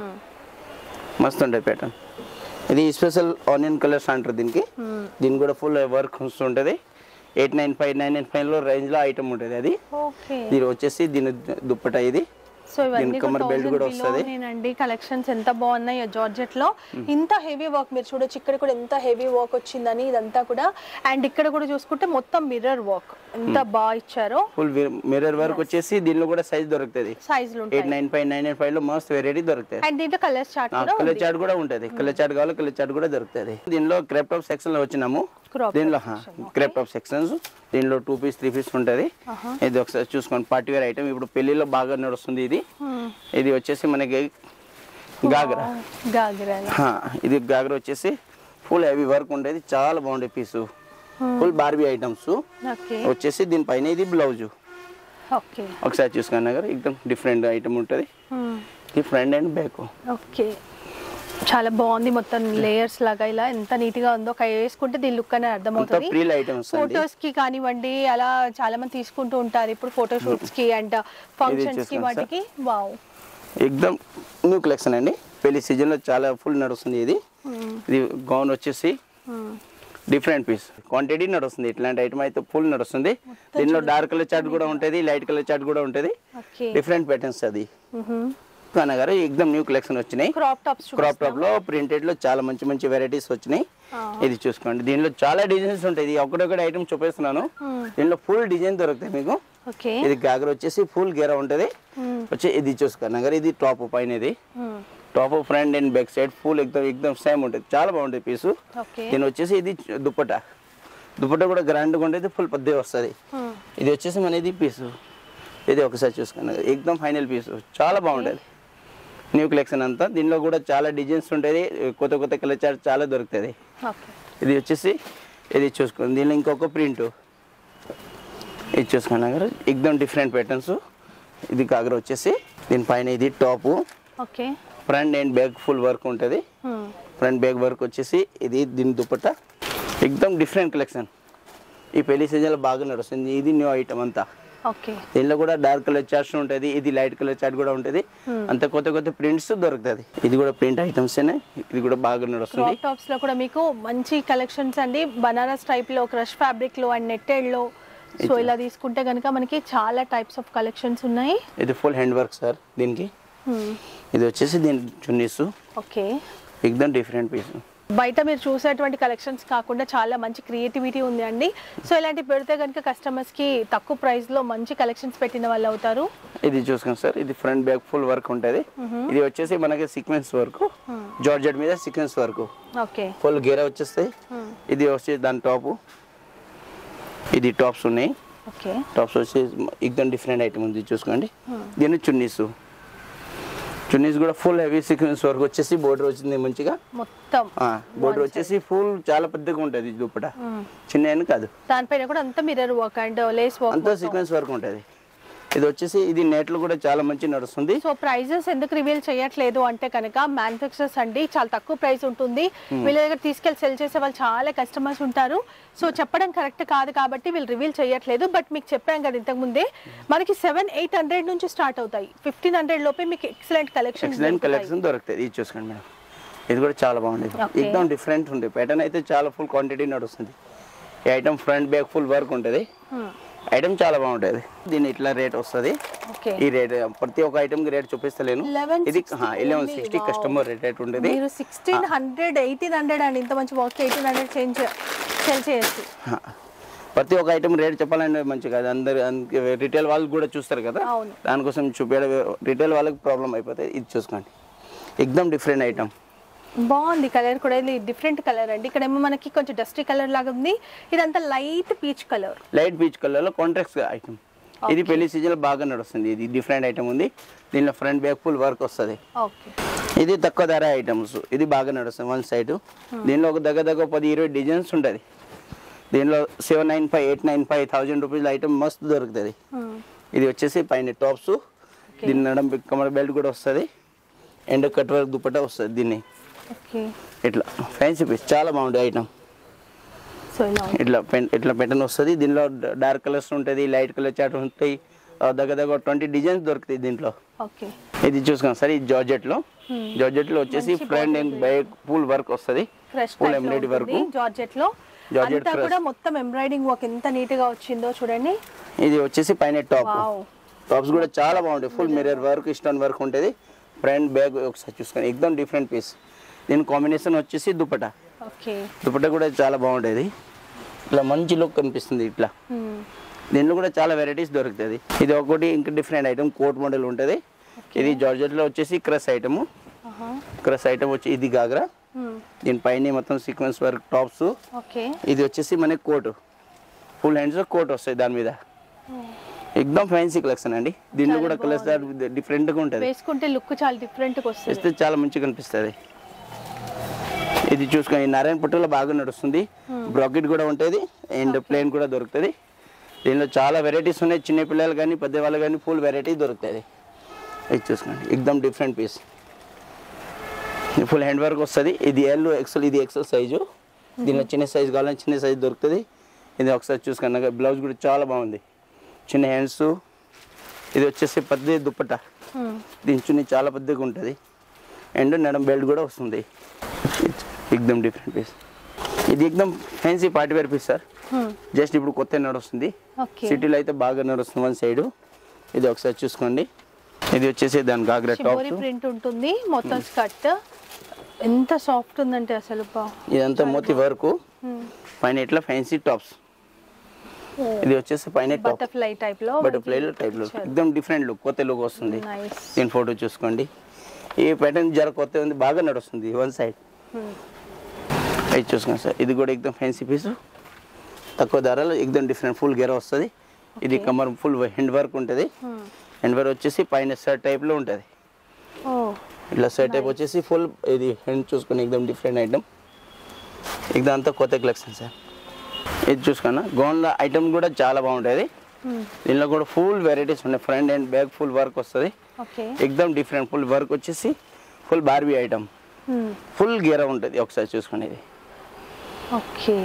మస్తు ఉంటుంది ప్యాటర్న్ ఇది స్పెషల్ ఆనియన్ కలర్స్ అంటారు దీనికి దీని కూడా ఫుల్ వర్క్ వస్తుంటుంది eight nine five nine nine five లో రేంజ్ లో ఐటమ్ ఉంటుంది అది ఓకే దీని వచ్చేసి దీని దుప్పట ఇది సో ఇవన్నీ దీనికి కమర్ బెల్ట్ కూడా వస్తది. నేనండి కలెక్షన్స్ ఎంత బాగున్నాయి జార్జెట్ లో ఇంత హెవీ వర్క్ మీరు చూడొచ్చు ఇక్కడ కూడా ఎంత హెవీ వర్క్ వచ్చిందని ఇదంతా కూడా అండ్ ఇక్కడ కూడా చూసుకుంటే మొత్తం మిర్రర్ వర్క్ ఎంత బాగా ఇచ్చారో ఫుల్ మిర్రర్ వర్క్ వచ్చేసి దీనిలో కూడా సైజ్ దొరుకుతుంది సైజులు ఎయిట్ ఉంటాయి nine five nine nine five లో మస్తు వెరైటీ దొరుకుతుంది అండ్ దీంట్లో కలర్స్ చార్ట్ కూడా కలర్ చాట్ కూడా ఉంటుంది కలర్ చాట్ కావాలి కలర్ చాట్ కూడా దొరుకుతుంది దీనిలో క్రేప్ టాప్ సెక్షన్ లో వచ్చినాము Crop top దీనిలో క్రేప్ టాప్ సెక్షన్స్ దీనిలో టూ పీస్ త్రీ పీస్ ఉంటుంది ఇది ఒకసారి చూసుకోండి పార్టీ వేర్ ఐటమ్ ఇప్పుడు పెళ్లిలో బాగా నడుస్తుంది ఇది ఇది వచ్చేసి మనకి గాగ్రా గాగ్రాల హా, ఇది గాగ్రా వచ్చేసి ఫుల్ హెవీ వర్క్ ఉండేది చాలా బాగుండే piece full Barbie items okay వచ్చేసి దీనిపైన ఇది బ్లౌజ్ ఓకే ఒకసారి చూసుకోండి గారు ఎక్దమ్ డిఫరెంట్ ఐటమ్ ఉంటుంది ఇది ఫ్రంట్ అండ్ బ్యాక్ ఓకే చాలా బాగుంది మొత్తం లేయర్స్ లాగా ఇలా ఎంత నీట్ గా ఉందో ఒక వేసుకుంటే దీని లుక్ అనేది అంతా అర్థమవుతుంది ప్రీల్ ఐటమ్స్ అండి ఫొటోస్ కి కానివ్వండి అలా చాలా మంది తీసుకుంటూ ఉంటారు ఇప్పుడు ఫోటో షూట్స్ కి అండ్ ఫంక్షన్స్ కి చూసుకోండి వాటికి వావ్ ఎక్దమ్ న్యూ కలెక్షన్ అండి పెళ్లి సీజన్ లో చాలా ఫుల్ నడుస్తుంది ఇది ఇది గౌన్ వచ్చేసి డిఫరెంట్ పీస్ క్వాంటిటీ నడుస్తుంది ఇట్లాంటి ఐటమ్ అయితే ఫుల్ నడుస్తుంది దీనిలో డార్క్ కలర్ చార్ట్ కూడా ఉంటుంది లైట్ కలర్ చార్ట్ కూడా ఉంటుంది ఓకే డిఫరెంట్ ప్యాటర్న్స్ అది గారు ఎక్దమ్ న్యూ కలెక్షన్ వచ్చినాయి క్రాప్ టాప్స్ క్రాప్ టాప్ లో ప్రింటెడ్ లో చాలా మంచి మంచి వెరైటీస్ వచ్చినాయి ఇది చూసుకోండి దీనిలో చాలా డిజైన్స్ ఉంటాయి ఇది ఒకటొకటి ఐటమ్ చూపిస్తున్నాను దీనిలో ఫుల్ డిజైన్ దొరుకుతాయి మీకు ఓకే ఇది గాగర వచ్చేసి ఫుల్ గేర ఉంటది వచ్చి ఇది చూసుకోండి గారు ఇది టాప్ పైన ఇది top front and back side full ఎక్దమ్ ఎక్దమ్ సేమ్ ఉంటుంది చాలా బాగుంటుంది పీసు ఓకే దీని వచ్చేసి ఇది దుప్పట దుప్పట కూడా గ్రాండ్గా ఉంటుంది ఫుల్ పెద్దగా వస్తుంది ఇది వచ్చేసి మన ఇది పీసు ఇది ఒకసారి చూసుకోండి ఎక్దమ్ ఫైనల్ పీసు చాలా బాగుంటుంది న్యూ కలెక్షన్ అంతా దీనిలో కూడా చాలా డిజైన్స్ ఉంటుంది కొత్త కొత్త కలర్ చార్ట్ చాలా దొరుకుతుంది ఓకే ఇది వచ్చేసి ఇది చూసుకోండి దీనిలో ఇంకొక ప్రింట్ ఇది చూసుకోండి గారు ఎక్దమ్ డిఫరెంట్ ప్యాటర్న్స్ ఇది కాగర వచ్చేసి దీనిపైన ఇది top okay front and back full work ఉంటుంది ఫ్రంట్ బ్యాక్ వర్క్ వచ్చేసి ఇది దీని దుపట్ట ఎక్దమ్ డిఫరెంట్ కలెక్షన్ ఈ పెళ్లి సీజన్లో బాగా నడుస్తుంది ఇది న్యూ ఐటమ్ అంతా ఓకే దీనిలో కూడా డార్క్ కలర్ చార్ట్స్ ఉంటుంది ఇది లైట్ కలర్ చార్ట్ కూడా ఉంటుంది అంత కొత్త కొత్త ప్రింట్స్ దొరుకుతుంది ఇది కూడా ప్రింట్ ఐటమ్స్ ఇది కూడా బాగా నడుస్తుంది క్రాప్ టాప్స్ లో కూడా మీకు మంచి కలెక్షన్స్ అండి బనారస్ టైప్ లో క్రష్ ఫ్యాబ్రిక్ లో అండ్ నెట్టెడ్ లో సో ఇలా తీసుకుంటే కనుక మనకి చాలా టైప్స్ ఆఫ్ కలెక్షన్స్ ఉన్నాయి ఇది ఫుల్ హ్యాండ్ వర్క్ సార్ దీనికి ఇది వచ్చేసి దీని చున్నీస్ ఓకే ఎక్దమ్ డిఫరెంట్ పీస్ బయట మీరు చూసేటువంటి కలెక్షన్స్ కాకుండా చాలా మంచి క్రియేటివిటీ ఉంది అండి సో ఇలాంటి పెడితే కనుక కస్టమర్స్ కి తక్కువ ప్రైస్ లో మంచి కలెక్షన్స్ పెట్టిన వాళ్ళు అవుతారు ఇది చూసుకోండి సార్ ఇది ఫ్రంట్ బ్యాక్ ఫుల్ వర్క్ ఉంటుంది ఇది వచ్చేసి మనకి సీక్వెన్స్ వర్క్ జార్జెట్ మీద సీక్వెన్స్ వర్క్ ఓకే ఫుల్ గేరా వచ్చేస్తాయి ఇది వచ్చి దాని టాప్ ఇది టాప్స్ ఉన్నాయి ఓకే టాప్స్ వచ్చి ఎక్దమ్ డిఫరెంట్ ఐటమ్ ఉంది చూసుకోండి దీని చున్నీస్ చున్నీస్ కూడా ఫుల్ హెవీ సీక్వెన్స్ వర్క్ వచ్చేసి బోర్డర్ వచ్చింది మంచిగా మొత్తం బోర్డర్ వచ్చేసి ఫుల్ చాలా పెద్దగా ఉంటుంది దుప్పట చిన్న ఏం కాదు దానిపైన కూడా అంతా mirror work and lace work అంతా సీక్వెన్స్ వర్క్ ఉంటుంది ఇది వచ్చేసి ఇది నెట్లు కూడా చాలా మంచి నడుస్తుంది సో ప్రైజెస్ ఎందుకు రివీల్ చేయట్లేదు అంటే కనుక మ్యానుఫ్యాక్చరర్స్ అండి చాలా తక్కువ ప్రైస్ ఉంటుంది వీళ్ళ దగ్గర తీసుకెళ్లి సెల్ చేసే వాళ్ళు చాలా కస్టమర్స్ ఉంటారు సో చెప్పడం కరెక్ట్ కాదు కాబట్టి వీళ్ళు రివీల్ చేయట్లేదు బట్ మీకు చెప్పాం కదా ఇంతకు ముందే మనకి సెవెన్ ఎయిట్ హండ్రెడ్ నుంచి స్టార్ట్ అవుతాయి ఫిఫ్టీన్ హండ్రెడ్ లోపే మీకు ఎక్సలెంట్ కలెక్షన్ ఎక్సలెంట్ కలెక్షన్ దొరుకుతుంది ఇది చూసుకోండి మేడం ఇది కూడా చాలా బాగుండేది Okay. ఎక్దమ్ డిఫరెంట్ ఉంది ప్యాటర్న్ అయితే చాలా ఫుల్ క్వాంటిటీ నడుస్తుంది ఈ item front back full work ఉంటుంది ఐటమ్ చాలా బాగుంటుంది దీని ఇట్లా రేట్ వస్తుంది ఓకే ఈ రేట్ ప్రతి ఒక్క ఐటమ్ కి రేట్ చూపిస్తలేను 1160 ఇది ఎలెవెన్ ఉంది. Sixty Wow. కస్టమర్ రేట్ ఉంటుంది మీరు sixteen hundred eighteen hundred and ఇంత మంచి work eighteen hundred change sell చేయొచ్చు హా. ప్రతి ఒక్క ఐటమ్ రేట్ చెప్పాలంటే మంచి కాదు అందరు రిటైల్ వాళ్ళు కూడా చూస్తారు కదా అవును. దానికోసం చూపించడం రిటైల్ వాళ్ళకి ప్రాబ్లం అయిపోతుంది ఇది చూసుకోండి ఎక్దమ్ డిఫరెంట్ ఐటమ్ బాగుంది కలర్ కూడా ఇది డిఫరెంట్ కలర్ అండి ఇక్కడేమో మనకి కొంచెం డస్టీ కలర్ లాగా ఉంది ఇదంతా light peach colour light peach colour లో కాంట్రాక్ట్స్ ఐటమ్ ఇది పెళ్లి సీజన్ బాగా నడుస్తుంది ఇది డిఫరెంట్ ఐటమ్ ఉంది దీనిలో ఫ్రంట్ బ్యాక్ ఫుల్ వర్క్ వస్తుంది ఓకే ఇది తక్కువ ధర ఐటమ్స్ ఇది బాగా నడుస్తుంది వన్ సైడ్ దీనిలో ఒక దగ్గర దగ్గర పది ఇరవై డిజైన్స్ ఉంటుంది దీనిలో seven nine five eight nine five thousand rupees item మస్తు దొరుకుతుంది ఇది వచ్చేసి పైన టాప్స్ దీని నడం కమర్ బెల్ట్ కూడా వస్తుంది అండ్ కట్ వర్క్ దుపట్టా వస్తుంది దీన్ని ఓకే ఇట్లా ఫ్యాన్సీ పీస్ చాలా బాగుంటుంది ఐటమ్ సో ఇలా ఉంది ఇట్లా పెన్ ఇట్లా పెటర్న్ వస్తుంది దీనిలో డార్క్ కలర్స్ ఉంటుంది లైట్ కలర్ చాట్ ఉంటాయి ఆ దగ్గర దగ్గర ట్వంటీ డిజైన్స్ దొరుకుతాయి దీంట్లో ఓకే ఇది చూసుకోండి సార్ ఇది జార్జెట్ లో జార్జెట్ లో వచ్చేసి మంచి front and back full work వస్తుంది crush full embroidery work georgette లో Georgette అంతా crush. కూడా మొత్తం ఎంబ్రాయిడింగ్ వర్క్ ఎంత నీట్ గా వచ్చిందో చూడండి ఇది వచ్చేసి పైన టాప్ వావ్ టాప్స్ కూడా చాలా బాగుంటాయి full mirror work stone work ఉంటుంది ఫ్రంట్ బ్యాక్ ఒకసారి చూసుకోండి ఎక్దమ్ డిఫరెంట్ పీస్ దీని కాంబినేషన్ వచ్చేసి దుపట్టా ఓకే దుపట్టా కూడా చాలా బాగుంటుంది ఇట్లా మంచి లుక్ కనిపిస్తుంది ఇట్లా దీనిలో కూడా చాలా వెరైటీస్ దొరుకుతుంది ఇది ఒకటి ఇంకా డిఫరెంట్ ఐటమ్ కోట్ మోడల్ ఉంటుంది ఇది జార్జెట్లో వచ్చేసి క్రస్ ఐటమ్ క్రస్ ఐటమ్ వచ్చి ఇది గాగ్రా దీనిపైన మొత్తం సీక్వెన్స్ వర్క్ టాప్స్ ఓకే ఇది వచ్చేసి మనకి కోట్ ఫుల్ హ్యాండ్స్ కోట్ వస్తాయి దాని మీద ఎక్దమ్ ఫ్యాన్సీ కలెక్షన్ అండి దీనిలో కూడా కలర్స్ డిఫరెంట్గా ఉంటుంది వేసుకుంటే లుక్ చాలా డిఫరెంట్ గా వస్తుంది వేస్తే చాలా మంచిగా కనిపిస్తుంది ఇది చూసుకొని నారాయణ పుట్టలో బాగా నడుస్తుంది బ్రాకెట్ కూడా ఉంటుంది అండ్ ప్లేన్ కూడా దొరుకుతుంది దీనిలో చాలా వెరైటీస్ ఉన్నాయి చిన్న పిల్లలు కానీ పెద్ద వాళ్ళు కానీ ఫుల్ వెరైటీ దొరుకుతుంది ఇది చూసుకోండి ఎక్దమ్ different piece full hand work వస్తుంది ఇది ఎల్ ఎక్సెల్ ఇది ఎక్సెల్ సైజు దీనిలో చిన్న సైజు కావాలంటే చిన్న సైజు దొరుకుతుంది ఇది ఒకసారి చూసుకోండి బ్లౌజ్ కూడా చాలా బాగుంది చిన్న హ్యాండ్స్ ఇది వచ్చేసి పెద్ద దుప్పట దీని చున్నీ చాలా పెద్దగా ఉంటుంది అండ్ నడం బెల్ట్ కూడా వస్తుంది ఎక్దమ్ డిఫరెంట్ పీస్ ఇది ఎక్దమ్ fancy party wear piece sir just ఇప్పుడు కొత్త నడుస్తుంది ఓకే సిటీలో అయితే బాగా నడుస్తుంది వన్ సైడ్ ఇది ఒకసారి చూసుకోండి ఇది వచ్చేసి దాని గాగ్రా షిబోరి టాప్స్ ప్రింట్ ఉంటుంది మొత్తం స్కర్ట్ ఎంత సాఫ్ట్ ఉందంటే అసలు బా ఇదంతా మోతి వర్క్ పైన ఇట్లా ఫ్యాన్సీ టాప్స్ ఇది వచ్చేసి పైన టాప్ బటర్ఫ్లై టైప్ లో బటర్ఫ్లై టైప్ లో ఎక్దమ్ డిఫరెంట్ లుక్ కొత్త లుక్ వస్తుంది నైస్ దీని ఫోటో చూసుకోండి ఈ ప్యాటర్న్ జర కొత్త ఉంది బాగా నడుస్తుంది వన్ సైడ్ ఇది చూసుకోండి సార్ ఇది కూడా ఎక్దమ్ ఫ్యాన్సీ పీస్ తక్కువ ధరలో ఎక్దమ్ డిఫరెంట్ ఫుల్ గెర వస్తుంది ఇది కమర్ ఫుల్ హ్యాండ్ వర్క్ ఉంటుంది హ్యాండ్ వర్క్ వచ్చేసి పైన షర్ట్ టైప్లో ఉంటుంది ఓ ఇట్లా షర్ట్ టైప్ వచ్చేసి ఫుల్ ఇది హ్యాండ్ చూసుకొని ఎక్దమ్ డిఫరెంట్ ఐటమ్ ఎక్దమ్ అంతా కొత్త కలెక్షన్ సార్ ఇది చూసుకున్నా గౌన్ల ఐటమ్ కూడా చాలా బాగుంటుంది దీనిలో కూడా ఫుల్ వెరైటీస్ ఉన్నాయి front and back full work వస్తుంది ఓకే ఎక్దమ్ డిఫరెంట్ ఫుల్ వర్క్ వచ్చేసి ఫుల్ బార్బీ ఐటమ్ ఫుల్ గీర ఉంటుంది ఒకసారి చూసుకునేది ఓకే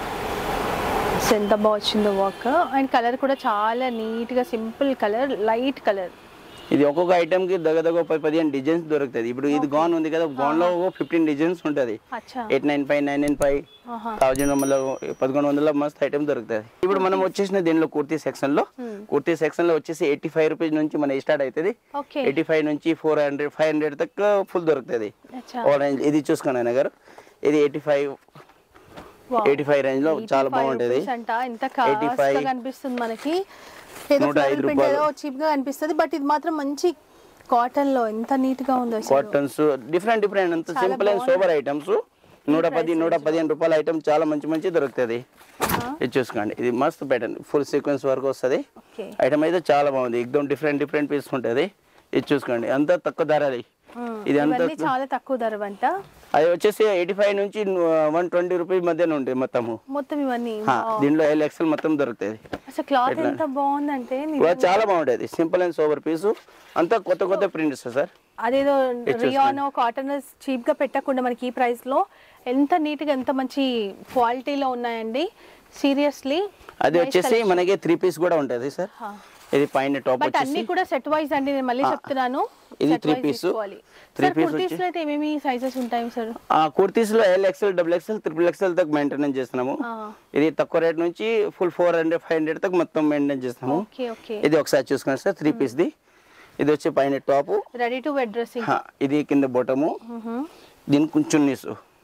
సో ఎంత బాగా వచ్చిందో వర్క్ అండ్ కలర్ కూడా చాలా నీట్ గా సింపుల్ కలర్ లైట్ కలర్ ఇది ఒక్కొక్క ఐటమ్ కి దగ్గర దగ్గర పది పదిహేను డిజైన్స్ దొరుకుతుంది ఇప్పుడు ఇది గౌన్ ఉంది కదా గౌన్ లో ఫిఫ్టీన్ డిజైన్స్ ఉంటుంది అచ్చా eight nine five nine nine five ఆహా థౌజండ్ మళ్ళీ పదకొండు వందల మస్తు ఐటమ్ దొరుకుతుంది ఇప్పుడు మనం వచ్చేసిన దీనిలో కుర్తీ సెక్షన్ లో కుర్తీ సెక్షన్ లో వచ్చేసి ఎయిటీ ఫైవ్ రూపీస్ నుంచి మన స్టార్ట్ అవుతుంది ఓకే ఎయిటీ ఫైవ్ నుంచి ఫోర్ హండ్రెడ్ ఫైవ్ హండ్రెడ్ దాకా ఫుల్ దొరుకుతుంది అచ్చా ఆరెంజ్ ఇది చూసుకోండి గారు ఇది eighty five eighty five range లో చాలా బాగుంటుంది అంట ఎంత 85 కాస్ట్ కనిపిస్తుంది మనకి ఏదో నూట ఐదు ఫ్లోరల్ ప్రింట్ రూపాయలు. ఏదో చీప్ గా కనిపిస్తుంది బట్ ఇది మాత్రం మంచి కాటన్ లో ఎంత నీట్ గా ఉందో అసలు కాటన్స్ డిఫరెంట్ డిఫరెంట్ అంత చాలా సింపుల్ అండ్ బాగుంది. సూపర్ ఐటమ్స్ నూట పది నూట పదిహేను రూపాయల ఐటమ్ చాలా మంచి మంచి దొరుకుతుంది ఆహా. ఇది చూసుకోండి ఇది మస్త్ ప్యాటర్న్ ఫుల్ సీక్వెన్స్ వరకు వస్తుంది ఓకే ఐటమ్ అయితే చాలా బాగుంది ఎక్దమ్ డిఫరెంట్ డిఫరెంట్ పీస్ ఉంటుంది ఇది చూసుకోండి అంతా తక్కువ ధరది ఇది అంతా ఇవన్నీ చాలా తక్కువ ధర అంట అది వచ్చేసి ఎయిటీ ఫైవ్ నుంచి వన్ ట్వంటీ రూపీస్ మధ్యన ఉంటాయి మొత్తము మొత్తం ఇవన్నీ హా, దీంట్లో ఎల్ ఎక్సెల్ మొత్తం దొరుకుతుంది అసలు క్లాత్ ఎంత బాగుందంటే ని- కూడా చాలా బాగుంటుంది సింపుల్ అండ్ సోబర్ పీసు అంతా కొత్త కొత్త ప్రింట్స్ సార్ అదేదో రియానో కాటన్ చీప్ గా పెట్టకుండా మనకి ఈ ప్రైస్ లో ఎంత నీట్ గా ఎంత మంచి క్వాలిటీలో ఉన్నాయండి సీరియస్లీ అది వచ్చేసి మనకి త్రీ పీస్ కూడా ఉంటుంది సార్ ఇది పైన టాప్ బట్ అన్ని వచ్చేసి కూడా సెట్ వైజ్ అండి నేను మళ్ళీ చెప్తున్నాను ఇది Set three wise piece. తీసుకోవాలి. Three సార్ piece కుర్తీస్ వచ్చి- లో అయితే ఏమేమి సైజెస్ ఉంటాయి సార్ ఆ కుర్తీస్ లో L XL double XL triple XL తగ్గ మెయింటెనెన్స్ చేస్తున్నాము ఇది తక్కువ రేట్ నుంచి full four hundred five hundred తగ్గ మొత్తం మెయింటైన్ చేస్తున్నాము ఓకే ఓకే ఇది ఒకసారి చూసుకోండి సార్ త్రీ పీస్ ది ఇది వచ్చి పైన top ready to wed dressing ఇది కింద బొటము దీనికి కొంచెం chunnis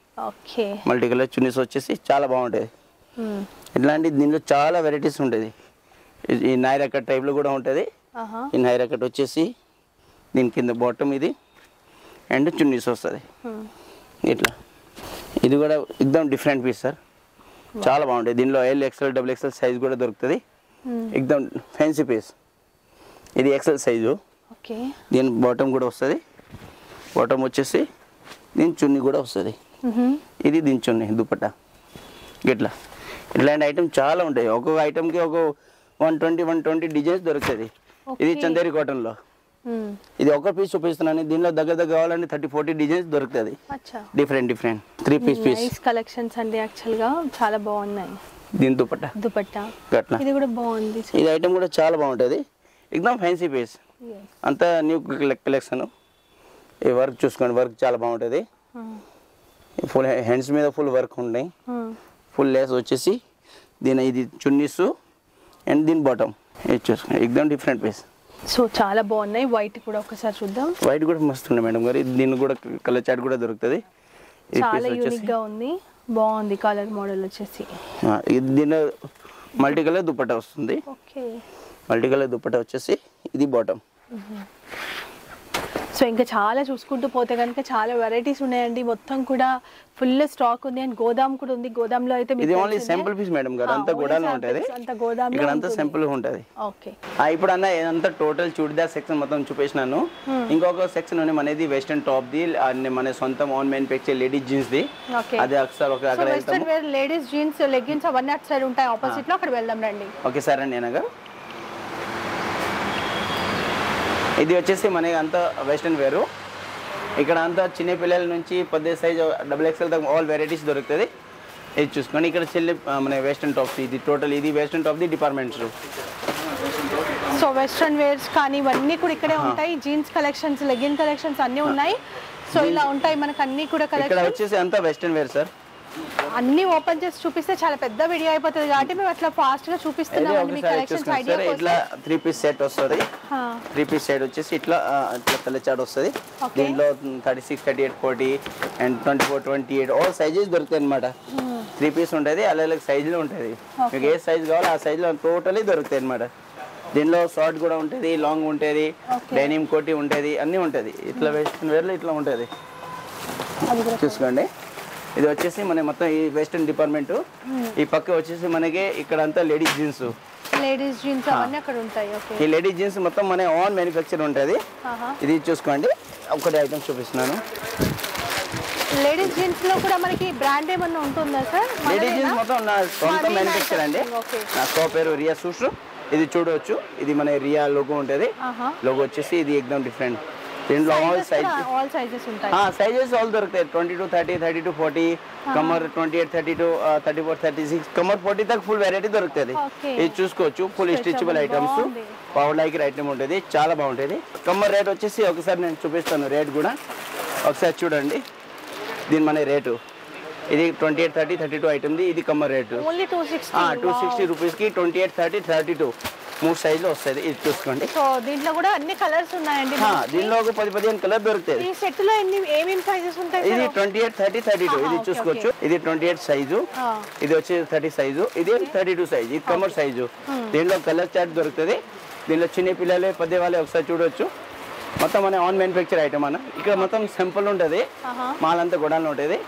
okay multi colour chunnis వచ్చేసి చాలా బాగుంటుంది ఇట్లాంటి దీనిలో చాలా వెరైటీస్ ఉంటుంది ఈ- ఈ నైరా కట్ టైప్లో కూడా ఉంటుంది ఈ నైరా కట్ వచ్చేసి దీని కింద బాటమ్ ఇది అండ్ చున్నీస్ వస్తుంది ఇట్లా ఇది కూడా ఎక్దమ్ డిఫరెంట్ పీస్ సార్ చాలా బాగుంటుంది దీనిలో L XL double XL size కూడా దొరుకుతుంది ఎక్దమ్ ఫ్యాన్సీ పీస్ ఇది ఎక్సెల్ సైజు ఓకే దీని బాటమ్ కూడా వస్తుంది బాటమ్ వచ్చేసి దీని చున్నీ కూడా వస్తుంది ఇది దీని చున్నీ దుపట్టా ఇట్లా ఇట్లాంటి ఐటమ్ చాలా ఉంటాయి ఒక్కొక్క ఐటమ్కి ఒక one twenty one twenty designs దొరుకుతుంది ఇది Okay. చందేరి కాటన్లో ఇది ఒక పీస్ చూపిస్తున్నాను దీనిలో దగ్గర దగ్గర కావాలంటే థర్టీ ఫార్టీ డిజైన్స్ దొరుకుతుంది అచ్చా different different three piece piece nice collections అండి యాక్చువల్ గా చాలా బాగున్నాయి దీని దుపట్టా దుపట్టా అట్లా ఇది కూడా బాగుంది ఇది ఐటమ్ కూడా చాలా బాగుంటుంది ఎక్దమ్ ఫ్యాన్సీ పీస్ Yes. అంతా న్యూ కలెక్షన్ ఈ వర్క్ చూసుకోండి వర్క్ చాలా బాగుంటుంది Hmm. ఫుల్ హ్యాండ్స్ మీద ఫుల్ వర్క్ ఉన్నాయి Hmm. ఫుల్ లేస్ వచ్చేసి దీని ఇది చున్నీస్ అండ్ దీని బాటమ్ ఇది చూసుకోండి ఎక్దమ్ డిఫరెంట్ పీస్ సో చాలా బాగున్నాయి వైట్ కూడా ఒకసారి చూద్దాం వైట్ కూడా మస్తు ఉన్నాయి మేడం గారు ఇది దీనికి కూడా కలర్ చాట్ కూడా దొరుకుతుంది ఈ చాలా పీస్ వచ్చేసి యూనిక్ గా ఉంది బాగుంది కలర్ మోడల్ వచ్చేసి ఆ, ఇది దీని మల్టీ కలర్ దుపట్టా వస్తుంది ఓకే మల్టీ కలర్ దుపట్టా వచ్చేసి ఇది బాటమ్ సో ఇంకా చాలా చూసుకుంటూ పోతే కనుక చాలా వెరైటీస్ ఉన్నాయండి మొత్తం కూడా ఫుల్ స్టాక్ ఉంది అండ్ గోదాం కూడా ఉంది గోదాంలో అయితే మీకు ఇది ఓన్లీ తెలిసిందే. సింపుల్ పీస్ మేడం గారు ఆ, అంతా only గోడాలో samples, ఉంటుంది అంతా గోదాంలో ఇక్కడ అంతా ఉంటుంది. సింపుల్ ఉంటుంది ఓకే ఆ, ఇప్పుడు అన్న ఇదంతా టోటల్ చూడిదార్ సెక్షన్ మొత్తం చూపించినాను ఇంకొక సెక్షన్ ఉంది మనది వెస్టర్న్ టాప్ ది అండ్ మన సొంతం ఆన్ మ్యానుఫ్యాక్చర్ లేడీస్ జీన్స్ ది ఓకే అది ఒకసారి ఒక సో అక్కడ వెస్టర్న్ వెళ్తాము వేర్ లేడీస్ జీన్స్ లెగ్గిన్స్ అవన్నీ అటు సైడ్ ఉంటాయి ఆపోజిట్ లో అక్కడ వెళ్దాం రండి ఓకే సార్ అండి అనగా ఇది వచ్చేసి మనకి అంతా వెస్టర్న్ వేరు ఇక్కడ అంతా చిన్న పిల్లల నుంచి పెద్ద సైజ్ డబుల్ ఎక్స్ఎల్ దాకా ఆల్ వెరైటీస్ దొరుకుతుంది ఇది చూసుకోండి ఇక్కడ చెల్లి ఆ, మన వెస్టర్న్ టాప్స్ ఇది టోటల్ ఇది western top the departments so western wears కానీ ఇవన్నీ కూడా ఇక్కడే ఉంటాయి జీన్స్ కలెక్షన్స్ లెగిన్ కలెక్షన్స్ అన్నీ ఉన్నాయి సో ఇలా ఉంటాయి మనకు అన్ని కూడా ఇక్కడ కలెక్షన్ వచ్చేసి అంతా వెస్టర్న్ వేర్ సార్ అన్ని ఓపెన్ చేసి చూపిస్తే చాలా పెద్ద వీడియో అయిపోతుంది కాబట్టి మేము అట్లా ఫాస్ట్ గా ఇది చూపిస్తున్నామండి మీ ఒకసారి కలెక్షన్స్ చూసుకోండి ఐడియా సార్ ఇట్లా త్రీ పీస్ సెట్ వస్తుంది కోసం త్రీ పీస్ సైడ్ వచ్చేసి ఇట్లా ఆ, ఇట్లా తెల్లచాడు వస్తుంది Okay. దీంట్లో thirty six thirty eight forty and twenty four twenty eight all sizes దొరుకుతాయి అనమాట త్రీ పీస్ ఉంటుంది అలాగే సైజులో ఉంటుంది మీకు ఏ సైజ్ కావాలో ఆ సైజులో టోటలీ దొరుకుతాయి అనమాట దీనిలో షార్ట్ కూడా ఉంటుంది లాంగ్ ఉంటుంది Okay. డైనింగ్ కోటి ఉంటుంది అన్నీ ఉంటుంది ఇట్లా వెస్ట్రన్ వేర్లో ఇట్లా ఉంటుంది అది కూడా చూసుకోండి ఇది వచ్చేసి మన మొత్తం ఈ వెస్టర్న్ డిపార్ట్మెంట్ ఈ పక్క వచ్చేసి మనకి ఇక్కడ అంతా లేడీస్ జీన్స్ లేడీస్ జీన్స్ అవన్నీ అక్కడ ఉంటాయి ఓకే ఈ లేడీస్ జీన్స్ మొత్తం మన ఓన్ మ్యానుఫ్యాక్చర్ ఉంటుంది ఇది చూసుకోండి ఒకటి ఐటమ్ చూపిస్తున్నాను లేడీస్ జీన్స్ లో కూడా మనకి బ్రాండ్ ఏమన్నా ఉంటుందా సార్ లేడీస్ జీన్స్ మొత్తం నా సొంత మాది మ్యానుఫ్యాక్చర్ అండి manufacturing, okay. నా షో పేరు రియా సూష్ ఇది చూడవచ్చు ఇది మన రియా లోగో ఉంటుంది ఆహా లోగో వచ్చేసి ఇది ఎక్దమ్ డిఫరెంట్ దీంట్లో ఆల్ సైజ్ ఆల్ సైజెస్ ఉంటాయి సైజెస్ ఆల్ దొరుకుతాయి twenty two thirty thirty two forty కమర్ twenty eight thirty two thirty four thirty six కమర్ ఫార్టీ దాకా ఫుల్ వెరైటీ దొరుకుతుంది Okay. ఇది చూసుకోవచ్చు ఫుల్ Stretchable స్ట్రెచబుల్ ఐటమ్స్ బాగుంది. పవర్ లైక్ ఐటమ్ ఉంటుంది చాలా బాగుంటుంది కమ్మర్ రేట్ వచ్చేసి ఒకసారి నేను చూపిస్తాను రేట్ కూడా ఒకసారి చూడండి దీని మన రేటు ఇది twenty eight thirty thirty two ఐటమ్ది ఇది కమ్మర్ రేటు only two sixty two sixty రూపీస్కి twenty eight thirty thirty two మూడు సైజులో వస్తుంది ఇది చూసుకోండి సో దీంట్లో కూడా అన్ని కలర్స్ ఉన్నాయండి ఆ, దీనిలో ఒక పది పదిహేను కలర్ దొరుకుతాయి ఈ సెట్ లో ఎన్ని ఏమేమి సైజెస్ ఉంటాయి ఇది sir twenty eight thirty thirty two ఆహా, ఇది ఓకే, చూసుకోవచ్చు ఇది ట్వంటీ ఎయిట్ సైజు ఆ. ఇది వచ్చి థర్టీ సైజు ఇది థర్టీ టూ సైజ్ ఇది కమర్ సైజు దీనిలో కలర్ చార్ట్ దొరుకుతుంది దీనిలో చిన్న పిల్లలు పెద్ద వాళ్ళే ఒకసారి చూడవచ్చు మొత్తం మన ఆన్ మ్యానుఫ్యాక్చర్ ఐటమ్ అన్న ఇక్కడ మొత్తం సింపుల్ ఉంటుంది ఆహా. మాల్ అంతా గొడవలు ఉంటుంది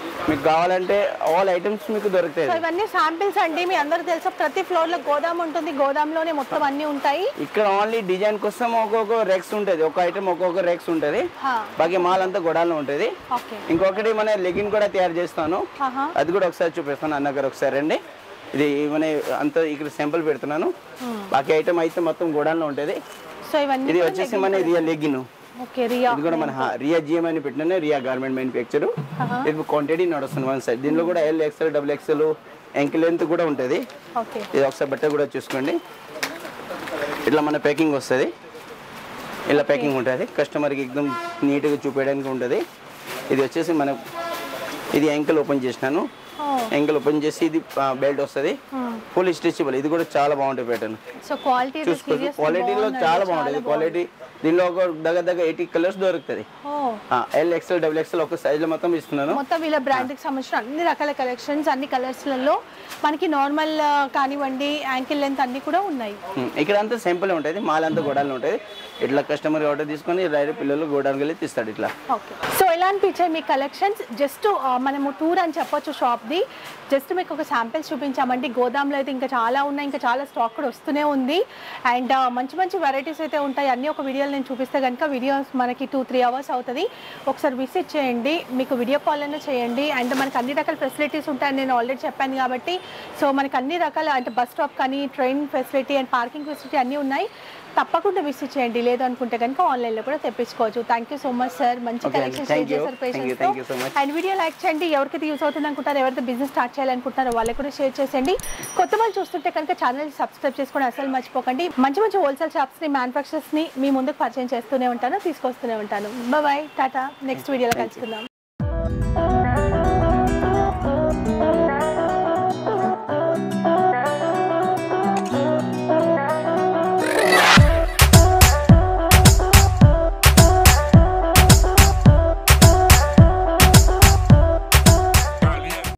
మీకు కావాలంటే ఆల్ ఐటమ్స్ మీకు దొరుకుతాయి సో ఇవన్నీ శాంపిల్స్ అండి మీ అందరూ తెలుసా ప్రతి ఫ్లోర్ లో గోదాం ఉంటుంది గోదాంలోనే మొత్తం అన్ని ఉంటాయి ఇక్కడ ఓన్లీ డిజైన్ కోసం ఒక్కొక్క రెక్స్ ఉంటుంది ఒక ఐటమ్ ఒక్కొక్క రెక్స్ ఉంటుంది హా, బాకీ మాల్ అంతా గొడాల్లో ఉంటుంది ఓకే ఇంకొకటి మన లెగిన్ కూడా తయారు చేస్తాను ఆహా. అది కూడా ఒకసారి చూపిస్తాను అన్న గారు ఒకసారి అండి ఇది మన అంత ఇక్కడ సింపుల్ పెడుతున్నాను బాకీ ఐటమ్ అయితే మొత్తం గోడాల్లో ఉంటుంది సో ఇవన్నీ ఇది వచ్చేసి మన రియా లెగిన్ ఓకే రియా ఇది కూడా మన హా, రియా జిఎం అని పెట్టినాను రియా గార్మెంట్ మ్యానుఫ్యాక్చర్ ఇది క్వాంటిటీ నడుస్తుంది వన్ సైడ్ దీనిలో కూడా ఎల్ ఎక్స్ఎల్ డబుల్ ఎక్స్ఎల్ ఎంకి లెంత్ కూడా ఉంటుంది ఓకే ఇది ఒకసారి బట్ట కూడా చూసుకోండి ఇట్లా మన ప్యాకింగ్ వస్తుంది ఇలా ప్యాకింగ్ ఉంటుంది కస్టమర్కి ఎక్దమ్ నీట్గా చూపించడానికి ఉంటుంది ఇది వచ్చేసి మన ఇది యాంకిల్ ఓపెన్ చేసినాను ఓ యాంకిల్ ఓపెన్ చేసి ఇది బెల్ట్ వస్తుంది ఫుల్ స్ట్రెచబుల్ ఇది కూడా చాలా బాగుంటుంది ప్యాటర్న్ సో క్వాలిటీ చూసుకోవచ్చు క్వాలిటీలో చాలా బాగుంటుంది క్వాలిటీ దీనిలో ఒక దగ్గర దగ్గర ఎయిటీ కలర్స్ దొరుకుతుంది ఓ ఎల్ ఎక్స్ఎల్ డబుల్ ఎక్స్ఎల్ ఒక సైజులో మొత్తం ఇస్తున్నాను మొత్తం వీళ్ళ బ్రాండ్ కి సంబంధించిన అన్ని రకాల కలెక్షన్స్ అన్ని కలర్స్లలో మనకి నార్మల్ కానివ్వండి యాంకిల్ లెంత్ అన్ని కూడా ఉన్నాయి ఉమ్, ఇక్కడ అంతా సింపుల్ ఉంటుంది మాల్ అంతా గోడాలు ఉంటుంది ఇట్లా కస్టమర్ ఆర్డర్ తీసుకొని రైడర్ పిల్లలు గోడానికి వెళ్ళి తీస్తాడు ఇట్లా ఓకే సో ఎలా అనిపించాయి మీ కలెక్షన్స్ జస్ట్ మనము టూర్ అని చెప్పొచ్చు షాప్ది జస్ట్ మీకు ఒక శాంపిల్స్ చూపించామండి గోదాంలో అయితే ఇంకా చాలా ఉన్నాయి ఇంకా చాలా స్టాక్ కూడా వస్తూనే ఉంది అండ్ మంచి మంచి వెరైటీస్ అయితే ఉంటాయి అన్ని ఒక వీడియోలు నేను చూపిస్తే కనుక వీడియోస్ మనకి టూ త్రీ అవర్స్ అవుతుంది ఒకసారి విజిట్ చేయండి మీకు వీడియో కాల్ అయినా చేయండి అండ్ మనకి అన్ని రకాల ఫెసిలిటీస్ ఉంటాయని నేను ఆల్రెడీ చెప్పాను కాబట్టి సో మనకి అన్ని రకాల అంటే బస్ స్టాప్ కానీ train facility and parking facility అన్నీ ఉన్నాయి తప్పకుండా విజిట్ చేయండి లేదు అనుకుంటే కనుక ఆన్లైన్లో కూడా తెప్పించుకోవచ్చు thank you so much sir మంచి Okay, collection thank share you. చేశారు Thank you, patience thank you so much. And video like చేయండి ఎవరికైతే యూస్ అవుతుంది అనుకుంటారో ఎవరైతే బిజినెస్ స్టార్ట్ చేయాలనుకుంటారో వాళ్ళకి కూడా షేర్ చేసేయండి కొత్త వాళ్ళు చూస్తుంటే కనుక ఛానల్ సబ్స్క్రైబ్ చేసుకొని అసలు మర్చిపోకండి మంచి మంచి హోల్సేల్ షాప్స్ని మ్యానుఫ్యాక్చర్స్ని మీ ముందుకు పరిచయం చేస్తూనే ఉంటాను తీసుకొస్తూనే ఉంటాను బాయ్ టాటా నెక్స్ట్ వీడియోలో కలుసుకుందాం